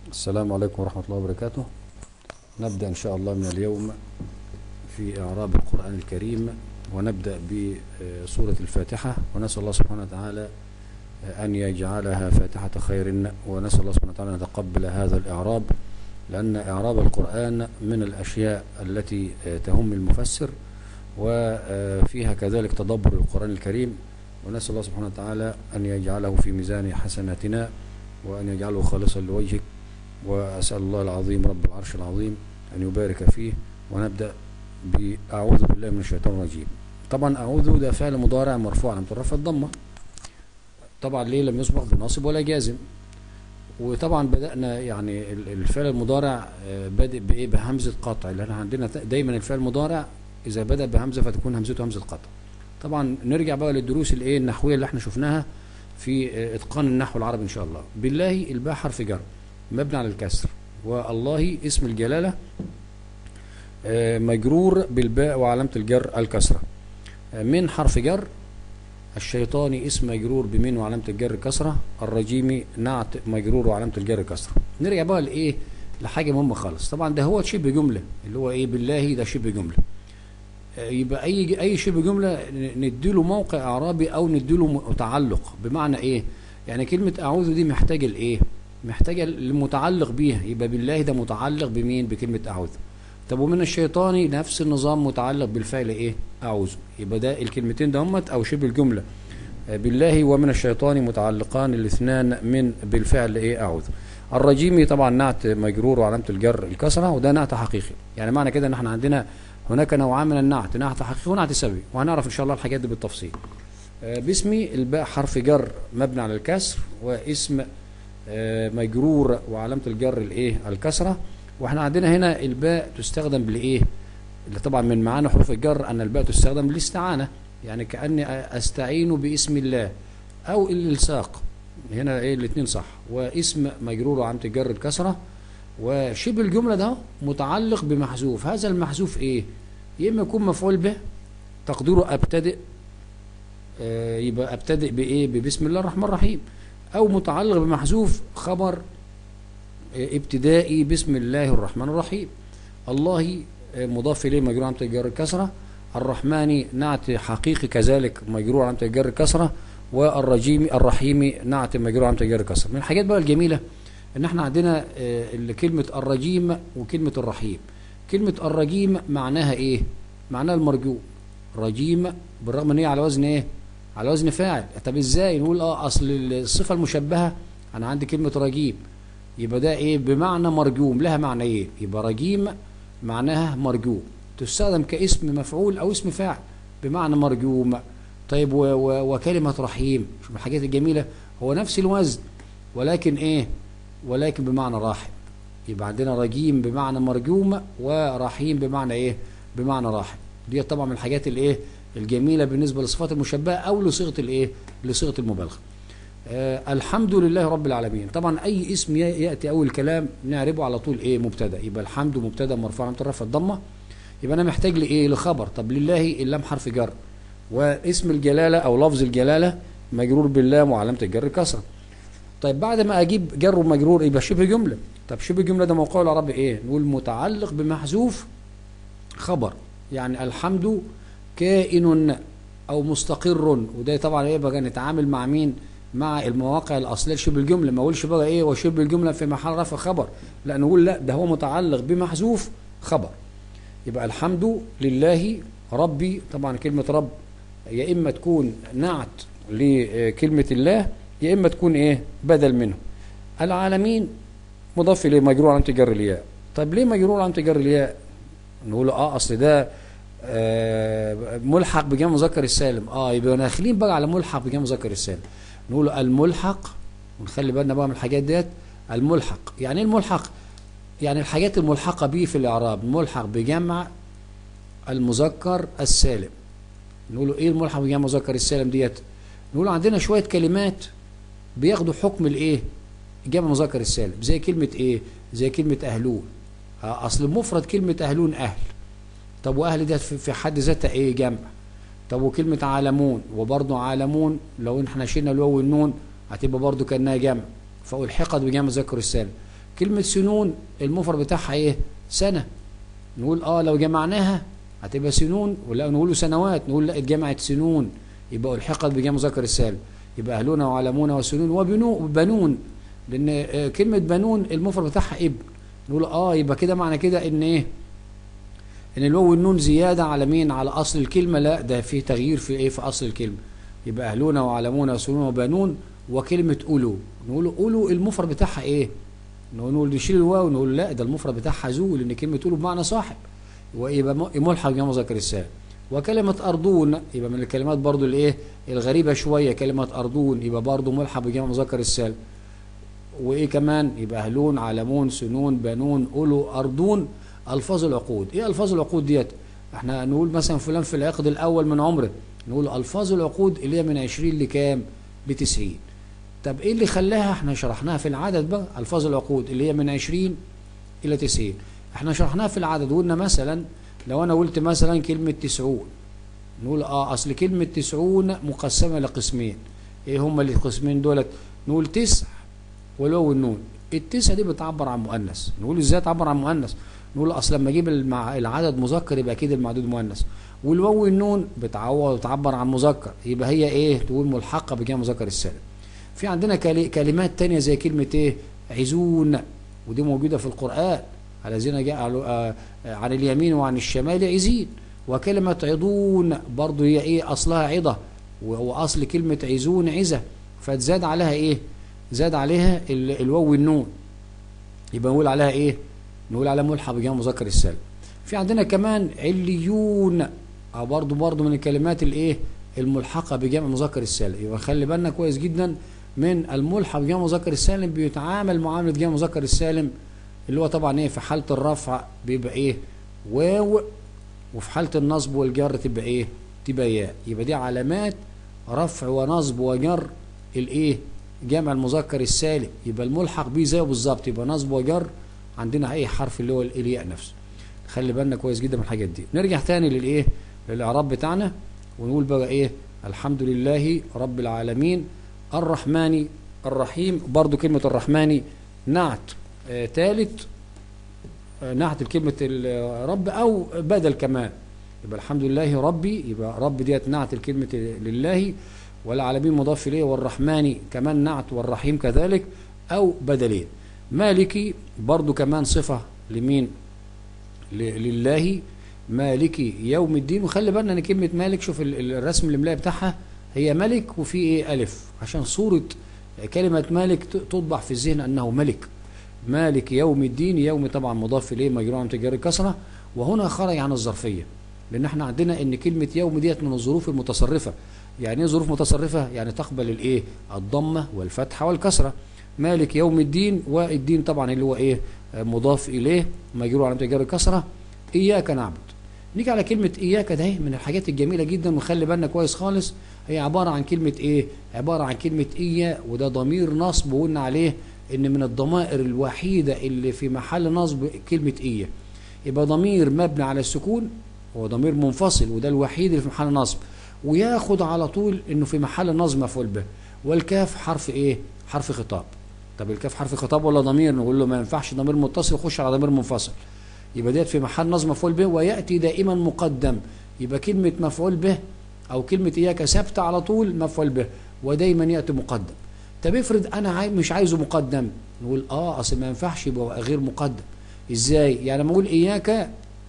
السلام عليكم ورحمة الله وبركاته نبدأ إن شاء الله من اليوم في إعراب القرآن الكريم ونبدأ بسورة الفاتحة ونسأل الله سبحانه وتعالى أن يجعلها فاتحة خير ونسأل الله سبحانه وتعالى أن يتقبل هذا الإعراب لأن إعراب القرآن من الأشياء التي تهم المفسر وفيها كذلك تدبر القرآن الكريم ونسأل الله سبحانه وتعالى أن يجعله في ميزان حسناتنا وأن يجعله خالصا لوجهك وأسأل الله العظيم رب العرش العظيم أن يبارك فيه ونبدأ بأعوذ بالله من الشيطان الرجيم طبعا أعوذ ده فعل مضارع مرفوع على رفع الضمة طبعا ليه لم يسبق بناصب ولا جازم وطبعا بدأنا يعني الفعل المضارع بادئ بإيه بهمزة قطع لأن عندنا دايما الفعل المضارع إذا بدأ بهمزة فتكون همزته همزة قطع طبعا نرجع بقى للدروس الايه النحويه اللي احنا شفناها في اتقان النحو العربي ان شاء الله بالله الباء حرف جر مبني على الكسر والله اسم الجلاله مجرور بالباء وعلامه الجر الكسره من حرف جر الشيطاني اسم مجرور بمن وعلامه الجر كسره الرجيمي نعت مجرور وعلامه الجر كسره نرجع بقى لايه لحاجه مهمه خالص طبعا ده هو شبه جمله اللي هو ايه بالله ده شبه جمله يبقى اي اي شبه جمله نديله موقع اعرابي او نديله متعلق بمعنى ايه يعني كلمه اعوذ دي محتاجه لايه محتاجه المتعلق بيها يبقى بالله ده متعلق بمين بكلمه اعوذ طب ومن الشيطان نفس النظام متعلق بالفعل ايه اعوذ يبقى ده الكلمتين دهمت او شبه الجمله بالله ومن الشيطان متعلقان الاثنان من بالفعل ايه اعوذ الرجيمي طبعا نعت مجرور وعلامه الجر الكسره وده نعت حقيقي يعني معنى كده ان احنا عندنا هناك نوعان من النعت نعت حقيقي ونعت سببي وهنعرف ان شاء الله الحاجات دي بالتفصيل باسمي الباء حرف جر مبني على الكسر واسم مجرور وعلامه الجر الايه الكسره واحنا عندنا هنا الباء تستخدم بالايه اللي طبعا من معاني حروف الجر ان الباء تستخدم للاستعانه يعني كاني استعين باسم الله او الالصاق هنا ايه الاثنين صح واسم مجرور وعلامه الجر الكسره وشبه الجمله ده متعلق بمحذوف هذا المحذوف ايه يا اما يكون مفعول به تقديره ابتدئ آه يبقى ابتدئ بايه ببسم الله الرحمن الرحيم او متعلق بمحذوف خبر آه ابتدائي بسم الله الرحمن الرحيم الله آه مضاف اليه مجرور علامه الجر الكسره الرحمن نعت حقيقي كذلك مجرور علامه الجر الكسره والرجيم الرحيم نعت مجرور علامه الجر الكسره من الحاجات بقى الجميله ان احنا عندنا كلمة الرجيم وكلمة الرحيم كلمة الرجيم معناها ايه معناها المرجو رجيم بالرغم ان هي على وزن ايه على وزن فاعل طب ازاي نقول اه اصل الصفة المشبهة انا عندي كلمة رجيم يبقى ده ايه بمعنى مرجوم لها معنى ايه يبقى رجيم معناها مرجوم تستخدم كاسم مفعول او اسم فاعل بمعنى مرجوم طيب و و وكلمة رحيم شوف الحاجات الجميلة هو نفس الوزن ولكن ايه ولكن بمعنى راحم يبقى عندنا رجيم بمعنى مرجوم ورحيم بمعنى ايه بمعنى راحم دي طبعا من الحاجات الايه الجميله بالنسبه للصفات المشبهه او لصيغه الايه لصيغه المبالغه آه الحمد لله رب العالمين طبعا اي اسم ياتي اول كلام نعربه على طول ايه مبتدا يبقى الحمد مبتدا مرفوع علامه الرفع الضمه يبقى انا محتاج لايه لخبر طب لله اللام حرف جر واسم الجلاله او لفظ الجلاله مجرور باللام وعلامه الجر كسره طيب بعد ما اجيب جر ومجرور يبقى شبه جمله طب شبه جمله ده موقعه العربي ايه نقول متعلق بمحذوف خبر يعني الحمد كائن او مستقر وده طبعا ايه بقى نتعامل مع مين مع المواقع الاصليه شبه الجمله ما اقولش بقى ايه وشبه الجمله في محل رفع خبر لا نقول لا ده هو متعلق بمحذوف خبر يبقى الحمد لله ربي طبعا كلمه رب يا اما تكون نعت لكلمه الله يا اما تكون ايه بدل منه العالمين مضاف اليه مجرور علامه جر الياء طب ليه مجرور علامه جر الياء نقول اه اصل ده آه ملحق بجمع مذكر السالم اه يبقى داخلين بقى على ملحق بجمع مذكر السالم نقول الملحق ونخلي بالنا بقى من الحاجات ديت الملحق يعني ايه الملحق يعني الحاجات الملحقه به في الاعراب ملحق بجمع المذكر السالم نقول ايه الملحق بجمع مذكر السالم ديت نقول عندنا شويه كلمات بياخدوا حكم الايه جمع مذكر السالم زي كلمة ايه زي كلمة اهلون اصل مفرد كلمة اهلون اهل طب واهل ده في حد ذاتها ايه جمع طب وكلمة عالمون وبرضه عالمون لو احنا شلنا الواو والنون هتبقى برضه كانها جمع فالحقت بجمع مذكر السالم كلمة سنون المفرد بتاعها ايه سنة نقول اه لو جمعناها هتبقى سنون ولا نقول سنوات نقول لا اتجمعت سنون يبقى الحقت بجمع مذكر السالم يبقى اهلون وعلمون وسنون وبنون لان آه كلمة بنون المفرد بتاعها ابن نقول اه يبقى كده معنى كده ان ايه ان الواو والنون زيادة على مين على اصل الكلمة لا ده في تغيير في ايه في اصل الكلمة يبقى اهلون وعلمون وسنون وبنون وكلمة أولو نقول أولو المفرد بتاعها إيه نقول نشيل الواو نقول لا ده المفرد بتاعها ذو لأن كلمة أولو بمعنى صاحب ويبقى ملحق جمع مذكر السالم وكلمة أرضون يبقى من الكلمات برضو الإيه الغريبة شوية كلمة أرضون يبقى برضو ملحق بجمع مذكر السالم وإيه كمان يبقى أهلون علمون سنون بنون أولو أرضون ألفاظ العقود إيه ألفاظ العقود ديت احنا نقول مثلا فلان في العقد الأول من عمره نقول ألفاظ العقود اللي هي من 20 لكام ل 90 طب ايه اللي خلاها احنا شرحناها في العدد بقى الفاظ العقود اللي هي من 20 الى 90 احنا شرحناها في العدد وقلنا مثلا لو انا قلت مثلا كلمة تسعون نقول اه اصل كلمة تسعون مقسمة لقسمين ايه هما القسمين دولت نقول تسع والواو والنون التسعة دي بتعبر عن مؤنث نقول ازاي تعبر عن مؤنث نقول اصل لما اجيب المع... العدد مذكر يبقى اكيد المعدود مؤنث والواو والنون بتعوض وتعبر عن مذكر يبقى هي ايه تقول ملحقة بجمع مذكر السالم في عندنا كلمات تانية زي كلمة ايه عزون ودي موجودة في القرآن الذين جاء عن اليمين وعن الشمال عزين وكلمة عضون برضو هي ايه اصلها عضة واصل كلمة عزون عزة فتزاد عليها ايه زاد عليها الواو والنون يبقى نقول عليها ايه نقول عليها ملحق بجمع مذكر السالم في عندنا كمان عليون برضو برضو من الكلمات الايه الملحقة بجمع مذكر السالم يبقى خلي بالنا كويس جدا من الملحق بجمع مذكر السالم بيتعامل معاملة جمع مذكر السالم اللي هو طبعا ايه في حالة الرفع بيبقى ايه واو وفي حالة النصب والجر تبقى ايه تبقى ياء يبقى دي علامات رفع ونصب وجر الايه جمع المذكر السالم يبقى الملحق بيه زيه بالظبط يبقى نصب وجر عندنا اي حرف اللي هو الياء نفسه خلي بالنا كويس جدا من الحاجات دي نرجع تاني للايه للاعراب بتاعنا ونقول بقى ايه الحمد لله رب العالمين الرحمن الرحيم برضو كلمة الرحمن نعت آه ثالث آه نعت الكلمة الرب أو بدل كمان يبقى الحمد لله ربي يبقى رب ديت نعت الكلمة لله والعالمين مضاف إليه والرحمن كمان نعت والرحيم كذلك أو بدلين مالكي برضو كمان صفة لمين لله مالكي يوم الدين وخلي بالنا ان كلمة مالك شوف الرسم الاملائي بتاعها هي ملك وفي ايه الف عشان صورة كلمة مالك تطبع في الذهن انه ملك مالك يوم الدين يوم طبعا مضاف اليه مجرور عن تجاري كسرة وهنا خرج عن الظرفية لان احنا عندنا ان كلمة يوم ديت من الظروف المتصرفة يعني ايه ظروف متصرفة يعني تقبل الايه الضمة والفتحة والكسرة مالك يوم الدين والدين طبعا اللي هو ايه مضاف اليه مجرور عن تجاري كسرة اياك نعبد نيجي على كلمة إياك ده من الحاجات الجميلة جدا وخلي بالنا كويس خالص هي عبارة عن كلمة إيه؟ عبارة عن كلمة إيا وده ضمير نصب وقلنا عليه إن من الضمائر الوحيدة اللي في محل نصب كلمة إيا يبقى ضمير مبني على السكون هو ضمير منفصل وده الوحيد اللي في محل نصب وياخد على طول إنه في محل نصب مفعول به والكاف حرف إيه؟ حرف خطاب طب الكاف حرف خطاب ولا ضمير نقول له ما ينفعش ضمير متصل يخش على ضمير منفصل يبقى ديت في محل نصب مفعول به ويأتي دائما مقدم يبقى كلمة مفعول به أو كلمة إياك ثابتة على طول مفعول به ودايما يأتي مقدم طب افرض أنا عاي مش عايزه مقدم نقول آه أصل ما ينفعش يبقى غير مقدم إزاي يعني لما أقول إياك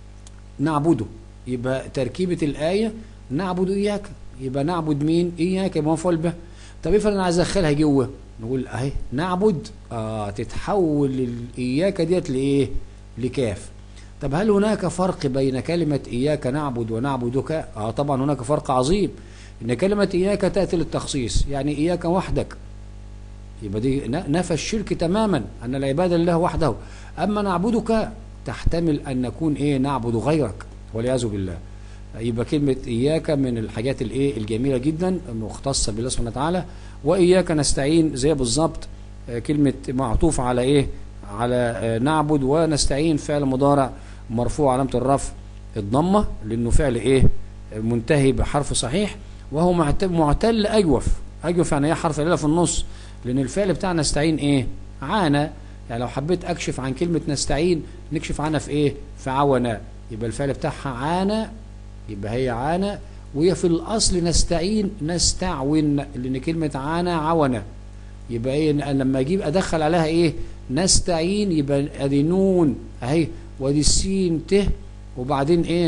نعبده يبقى تركيبة الآية نعبد إياك يبقى نعبد مين إياك يبقى مفعول به طب افرض أنا عايز أدخلها جوه نقول أهي نعبد آه تتحول إياك ديت لإيه لكاف طب هل هناك فرق بين كلمة إياك نعبد ونعبدك آه طبعا هناك فرق عظيم إن كلمة إياك تأتي للتخصيص يعني إياك وحدك يبقى دي نفى الشرك تماما أن العبادة لله وحده أما نعبدك تحتمل أن نكون إيه نعبد غيرك والعياذ بالله يبقى كلمة إياك من الحاجات الإيه الجميلة جدا مختصة بالله سبحانه وتعالى وإياك نستعين زي بالظبط كلمة معطوف على إيه على نعبد ونستعين فعل مضارع مرفوع علامة الرفع الضمة لأنه فعل إيه منتهي بحرف صحيح وهو معتل أجوف أجوف يعني إيه حرف العلة في النص لأن الفعل بتاعنا نستعين إيه عانى يعني لو حبيت اكشف عن كلمة نستعين نكشف عنها في ايه في عونة يبقى الفعل بتاعها عانى يبقى هي عانى وهي في الاصل نستعين نستعون لان كلمة عانى عونة يبقى ايه لما اجيب ادخل عليها ايه نستعين يبقى ادي نون اهي وادي السين ت وبعدين ايه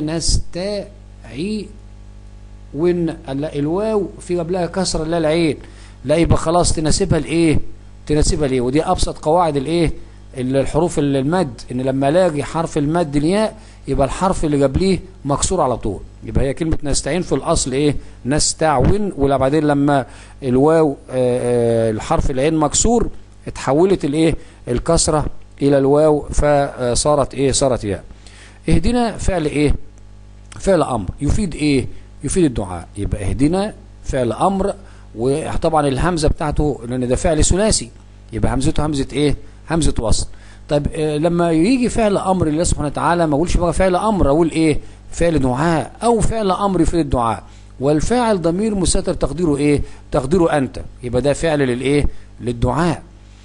نستعي وان الواو في قبلها كسره لا العين لا يبقى خلاص تناسبها الايه تناسبها الايه ودي ابسط قواعد الايه الحروف المد ان لما الاقي حرف المد الياء يبقى الحرف اللي قبليه مكسور على طول يبقى هي كلمة نستعين في الأصل إيه نستعون ولا بعدين لما الواو آآ آآ الحرف العين مكسور اتحولت الإيه الكسرة إلى الواو فصارت إيه صارت ياء اهدنا فعل إيه فعل أمر يفيد إيه يفيد الدعاء يبقى اهدنا فعل أمر وطبعا الهمزة بتاعته لأن ده فعل ثلاثي يبقى همزته همزة إيه همزة وصل طيب آه لما يجي فعل امر الله سبحانه وتعالى ما اقولش بقى فعل امر اقول ايه فعل دعاء او فعل امر يفيد الدعاء والفاعل ضمير مستتر تقديره ايه تقديره انت يبقى ده فعل للايه للدعاء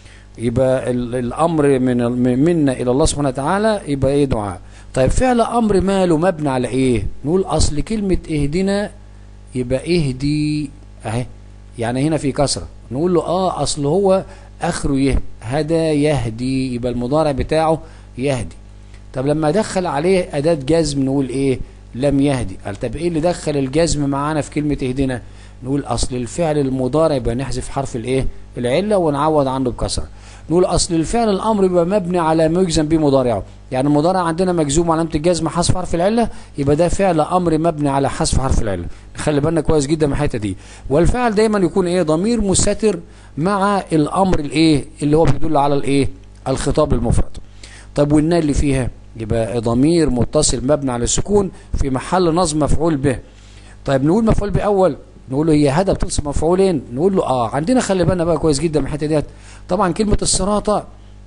يبقى الامر من منا الى الله سبحانه وتعالى يبقى ايه دعاء طيب فعل امر ماله مبني على ايه نقول اصل كلمه اهدنا يبقى اهدي اهي يعني هنا في كسره نقول له اه اصل هو اخره يه هدى يهدي يبقى المضارع بتاعه يهدي طب لما ادخل عليه اداه جزم نقول ايه لم يهدي قال طب ايه اللي دخل الجزم معانا في كلمه اهدنا نقول اصل الفعل المضارع يبقى نحذف حرف الايه العله ونعوض عنه بكسره نقول اصل الفعل الامر يبقى مبني على ما يجزم به مضارعه يعني المضارع عندنا مجزوم علامه الجزم حذف حرف العله يبقى ده فعل امر مبني على حذف حرف العله خلي بالنا كويس جدا من الحته دي والفعل دايما يكون ايه ضمير مستتر مع الامر الايه اللي هو بيدل على الايه الخطاب المفرد طب والنا اللي فيها يبقى ضمير متصل مبني على السكون في محل نصب مفعول به طيب نقول مفعول به اول نقول له هي هذا بتنصب مفعولين نقول له اه عندنا خلي بالنا بقى كويس جدا من الحته ديت طبعا كلمه الصراط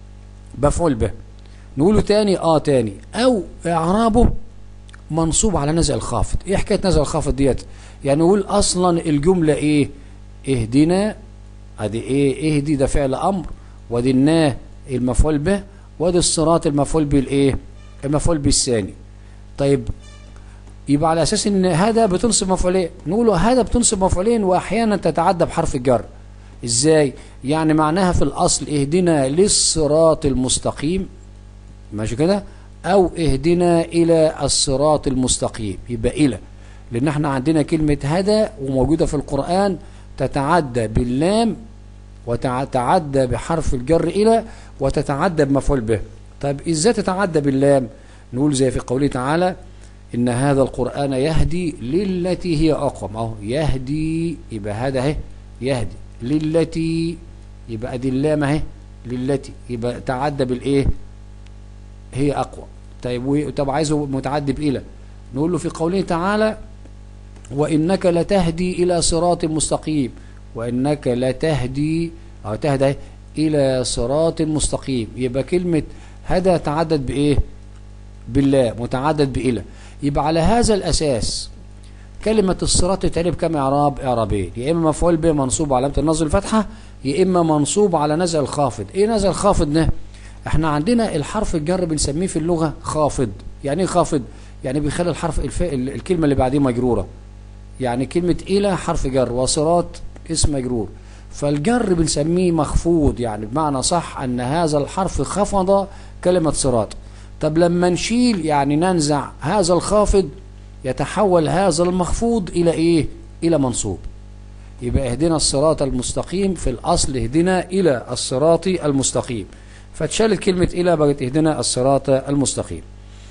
مفعول به نقول له تاني اه تاني او اعرابه منصوب على نزع الخافض ايه حكايه نزع الخافض ديت يعني نقول اصلا الجمله ايه اهدنا ادي ايه اهدي ده فعل امر وادي الناه المفعول به وادي الصراط المفعول بالايه المفعول بالثاني طيب يبقى على اساس ان هذا بتنصب مفعولين نقول هذا بتنصب مفعولين واحيانا تتعدى بحرف الجر ازاي يعني معناها في الاصل اهدنا للصراط المستقيم ماشي كده او اهدنا الى الصراط المستقيم يبقى الى لان احنا عندنا كلمة هدى وموجودة في القرآن تتعدى باللام وتتعدى بحرف الجر الى وتتعدى بمفعول به طيب ازاي تتعدى باللام نقول زي في قوله تعالى ان هذا القرآن يهدي للتي هي اقوم اهو يهدي يبقى هذا اهي يهدي للتي يبقى دي اللام اهي للتي يبقى تعدى بالايه هي اقوى طيب طب عايزه متعدي بالى نقول له في قوله تعالى وانك لتهدي الى صراط مستقيم وانك لتهدي او تهدي الى صراط مستقيم يبقى كلمه هدى تعدد بايه بالله متعدد بإلى يبقى على هذا الأساس كلمة الصراط تتعرب كم إعراب إعرابين يا إما مفعول به منصوب علامة النصب الفتحة يا إما منصوب على نزع الخافض إيه نزع الخافض ده إحنا عندنا الحرف الجر بنسميه في اللغة خافض يعني إيه خافض يعني بيخلي الحرف الف... الكلمة اللي بعديه مجرورة يعني كلمة إلى حرف جر وصراط اسم مجرور فالجر بنسميه مخفوض يعني بمعنى صح أن هذا الحرف خفض كلمة صراط طب لما نشيل يعني ننزع هذا الخافض يتحول هذا المخفوض إلى إيه إلى منصوب يبقى اهدنا الصراط المستقيم في الأصل اهدنا إلى الصراط المستقيم فتشالت كلمة إلى بقت اهدنا الصراط المستقيم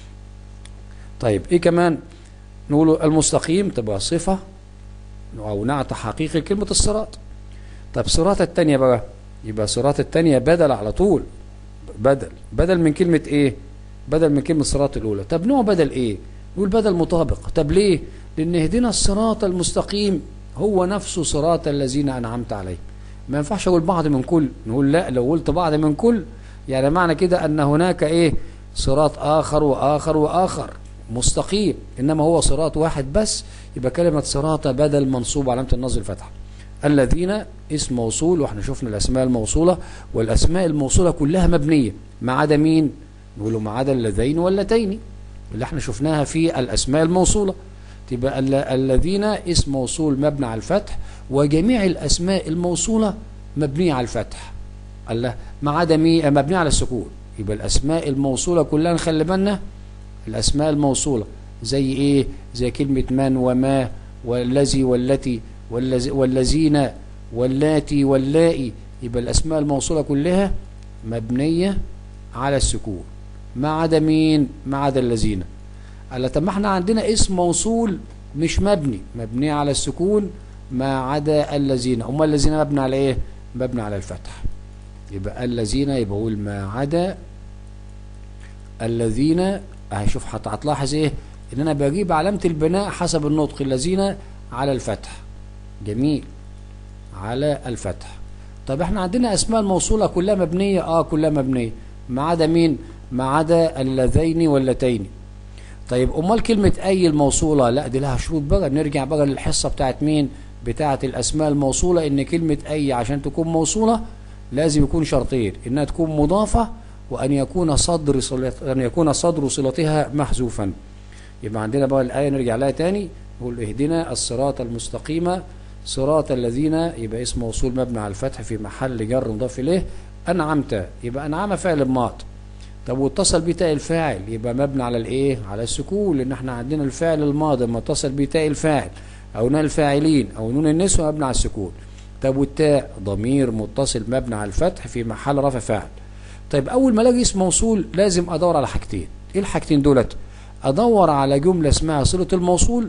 طيب إيه كمان نقول المستقيم تبقى صفة أو نعت حقيقي كلمة الصراط طب صراط التانية بقى يبقى صراط التانية بدل على طول بدل بدل من كلمة إيه بدل من كلمة الصراط الأولى طب نوع بدل إيه نقول بدل مطابق طب ليه لأن اهدنا الصراط المستقيم هو نفسه صراط الذين أنعمت عليهم ما ينفعش أقول بعض من كل نقول لا لو قلت بعض من كل يعني معنى كده أن هناك إيه صراط آخر وآخر وآخر مستقيم إنما هو صراط واحد بس يبقى كلمة صراط بدل منصوب علامة النصب الفتحة الذين اسم موصول واحنا شفنا الاسماء الموصوله والاسماء الموصوله كلها مبنيه ما عدا مين نقول ما عدا اللذين واللتين اللي احنا شفناها في الاسماء الموصوله تبقى ال- الذين اسم موصول مبني على الفتح وجميع الاسماء الموصوله مبنيه على الفتح الله ما عدا مي مبنيه على السكون يبقى الاسماء الموصوله كلها نخلي بالنا الاسماء الموصوله زي ايه زي كلمه من وما والذي والتي والذي والذين واللاتي واللائي يبقى الاسماء الموصوله كلها مبنيه على السكون ما عدا مين ما عدا الذين قال طب ما احنا عندنا اسم موصول مش مبني مبني على السكون ما عدا الذين هم الذين مبني على ايه مبني على الفتح يبقى الذين يبقى اقول ما عدا الذين هشوف هت- هتلاحظ ايه ان انا بجيب علامة البناء حسب النطق الذين على الفتح جميل على الفتح طب احنا عندنا اسماء الموصولة كلها مبنية اه كلها مبنية ما عدا مين ما عدا اللذين واللتين طيب امال كلمة اي الموصولة لا دي لها شروط بقى نرجع بقى للحصة بتاعت مين بتاعت الاسماء الموصولة ان كلمة اي عشان تكون موصولة لازم يكون شرطين انها تكون مضافة وان يكون صدر صلت ان يكون صدر صلتها محذوفا يبقى عندنا بقى الآية نرجع لها تاني نقول اهدنا الصراط المستقيم صراط الذين يبقى اسم موصول مبني على الفتح في محل جر مضاف إليه أنعمت يبقى أنعم فعل ماض طب واتصل بيه تاء الفاعل يبقى مبني على الايه على السكون لان احنا عندنا الفعل الماضي لما اتصل بيه تاء الفاعل او نون الفاعلين او نون النسوة مبني على السكون طب والتاء ضمير متصل مبني على الفتح في محل رفع فاعل طيب اول ما الاقي اسم موصول لازم ادور على حاجتين ايه الحاجتين دولت ادور على جملة اسمها صلة الموصول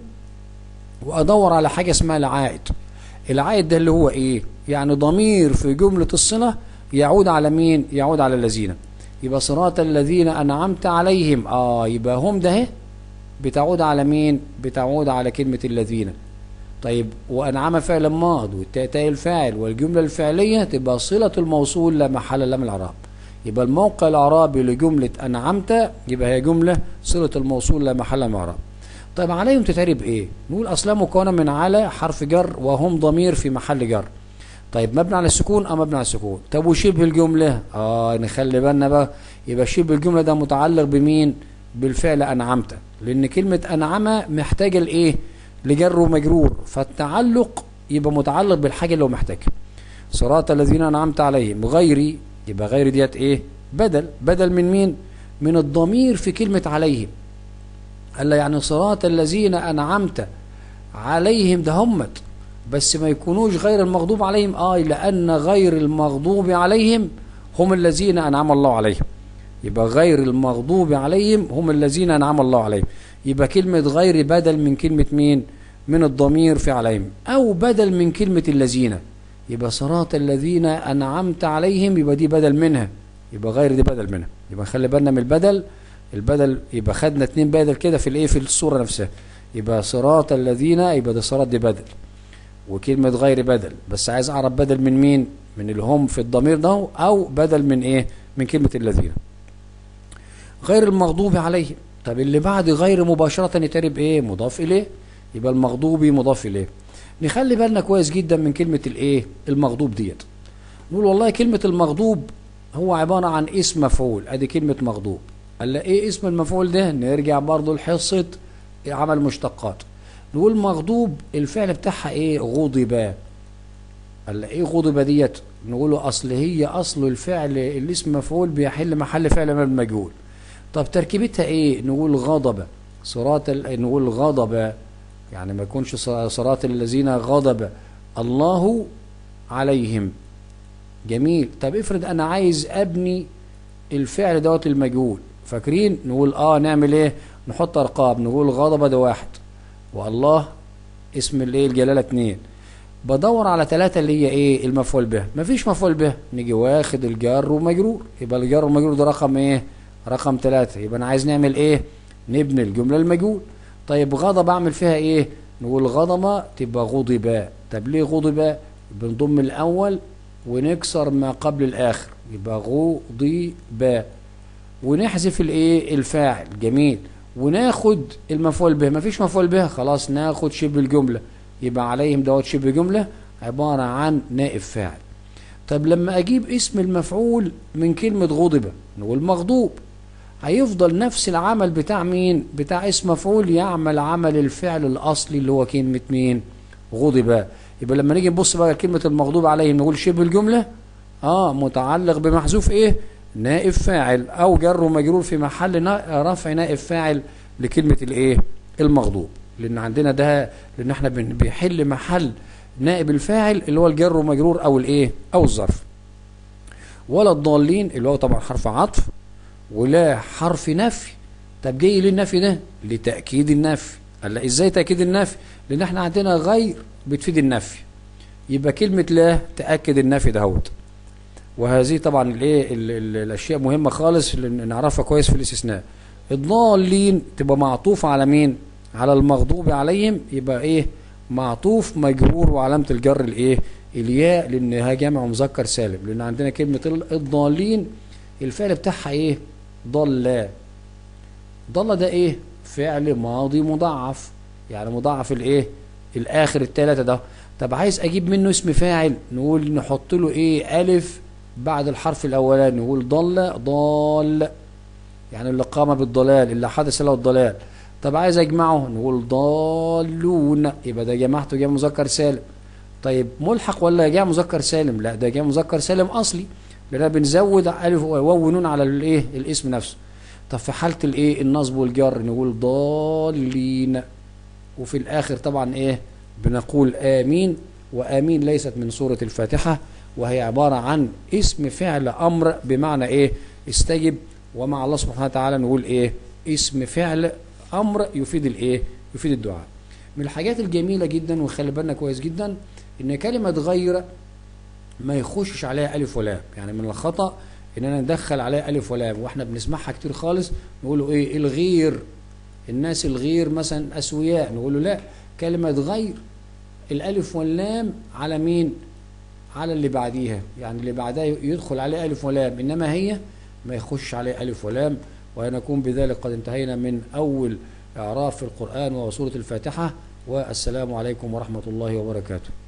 وادور على حاجة اسمها العائد العائد ده اللي هو ايه يعني ضمير في جملة الصلة يعود على مين يعود على الذين يبقى صراط الذين انعمت عليهم اه يبقى هم ده اهي بتعود على مين بتعود على كلمة الذين طيب وانعم فعل ماض والتاء تاء الفاعل والجملة الفعلية تبقى صلة الموصول لا محل له من الاعراب يبقى الموقع الاعرابي لجملة انعمت يبقى هي جملة صلة الموصول لا محل له من الاعراب طيب عليهم تتعرب ايه نقول اصلا مكونه من على حرف جر وهم ضمير في محل جر طيب مبني على السكون اه مبني على السكون طب وشبه الجمله اه نخلي بالنا بقى يبقى شبه الجمله ده متعلق بمين بالفعل انعمت لان كلمه انعم محتاجه لايه لجر ومجرور فالتعلق يبقى متعلق بالحاجه اللي هو محتاجها صراط الذين انعمت عليهم غيري يبقى غير ديت ايه بدل بدل من مين من الضمير في كلمه عليهم قال يعني صراط الذين أنعمت عليهم ده همت بس ما يكونوش غير المغضوب عليهم آه لأن غير المغضوب عليهم هم الذين أنعم الله عليهم يبقى غير المغضوب عليهم هم الذين أنعم الله عليهم يبقى كلمة غير بدل من كلمة مين من الضمير في عليهم أو بدل من كلمة الذين يبقى صراط الذين أنعمت عليهم يبقى دي بدل منها يبقى غير دي بدل منها يبقى خلي بالنا من البدل البدل يبقى خدنا اتنين بدل كده في الايه في الصورة نفسها يبقى صراط الذين يبقى ده صراط دي بدل وكلمة غير بدل بس عايز اعرف بدل من مين من اللي هم في الضمير ده او بدل من ايه من كلمة الذين غير المغضوب عليهم طب اللي بعد غير مباشرة يترب ايه مضاف اليه يبقى المغضوب مضاف اليه نخلي بالنا كويس جدا من كلمة الايه المغضوب ديت نقول والله كلمة المغضوب هو عبارة عن اسم مفعول ادي كلمة مغضوب قال ايه اسم المفعول ده نرجع برضو لحصة عمل مشتقات نقول مغضوب الفعل بتاعها ايه غضب قال ايه غضب ديت نقوله اصل هي اصل الفعل الاسم مفعول بيحل محل فعل من المجهول طب تركيبتها ايه نقول غضب صراط ال... نقول غضب يعني ما يكونش صراط الذين غضب الله عليهم جميل طب افرض انا عايز ابني الفعل دوت المجهول فاكرين نقول اه نعمل ايه نحط ارقام نقول غضب ده واحد والله اسم الايه الجلاله اتنين بدور على ثلاثة اللي هي ايه المفعول به مفيش مفعول به نيجي واخد الجار ومجرور يبقى الجار والمجرور ده رقم ايه رقم ثلاثة يبقى انا عايز نعمل ايه نبني الجملة المجهول طيب غضب اعمل فيها ايه نقول غضب تبقى غضب طب ليه غضب بنضم الاول ونكسر ما قبل الاخر يبقى غضب ونحذف الايه الفاعل جميل وناخد المفعول به مفيش مفعول به خلاص ناخد شبه الجمله يبقى عليهم دوت شبه جمله عبارة عن نائب فاعل طب لما اجيب اسم المفعول من كلمة غضب نقول مغضوب هيفضل نفس العمل بتاع مين بتاع اسم مفعول يعمل عمل الفعل الاصلي اللي هو كلمة مين غضب يبقى لما نيجي نبص بقى كلمة المغضوب عليه نقول شبه الجملة اه متعلق بمحذوف ايه نائب فاعل او جر ومجرور في محل رفع نائب فاعل لكلمة الايه المغضوب لان عندنا ده لان احنا بيحل محل نائب الفاعل اللي هو الجر ومجرور او الايه او الظرف ولا الضالين اللي هو طبعا حرف عطف ولا حرف نفي طب جاي ليه النفي ده لتأكيد النفي قال لا ازاي تأكيد النفي لان احنا عندنا غير بتفيد النفي يبقى كلمة لا تأكد النفي دهوت وهذه طبعا الايه الاشياء مهمة خالص نعرفها كويس في الاستثناء الضالين تبقى معطوفة على مين على المغضوب عليهم يبقى ايه معطوف مجرور وعلامة الجر الايه الياء لانها جمع مذكر سالم لان عندنا كلمة الضالين الفعل بتاعها ايه ضل ضل ده ايه فعل ماضي مضاعف يعني مضاعف الايه الاخر التلاتة ده طب عايز اجيب منه اسم فاعل نقول نحط له ايه الف بعد الحرف الاولاني نقول ضل ضال يعني اللي قام بالضلال اللي حدث له الضلال طب عايز اجمعه نقول ضالون يبقى ده جمعته جمع مذكر سالم طيب ملحق ولا جمع مذكر سالم لا ده جمع مذكر سالم اصلي لان بنزود الف واو ونون على الايه الاسم نفسه طب في حاله الايه النصب والجر نقول ضالين وفي الاخر طبعا ايه بنقول امين وامين ليست من سوره الفاتحه وهي عباره عن اسم فعل امر بمعنى ايه استجب ومع الله سبحانه وتعالى نقول ايه اسم فعل امر يفيد الايه يفيد الدعاء من الحاجات الجميله جدا وخلي بالنا كويس جدا ان كلمه غير ما يخشش عليها الف ولام يعني من الخطا ان انا ندخل عليها الف ولام واحنا بنسمعها كتير خالص نقولوا ايه الغير الناس الغير مثلا اسوياء نقول له لا كلمه غير الالف واللام على مين على اللي بعديها يعني اللي بعدها يدخل عليه الف ولام انما هي ما يخش عليه الف ولام ونكون بذلك قد انتهينا من اول اعراف في القران وسوره الفاتحه والسلام عليكم ورحمه الله وبركاته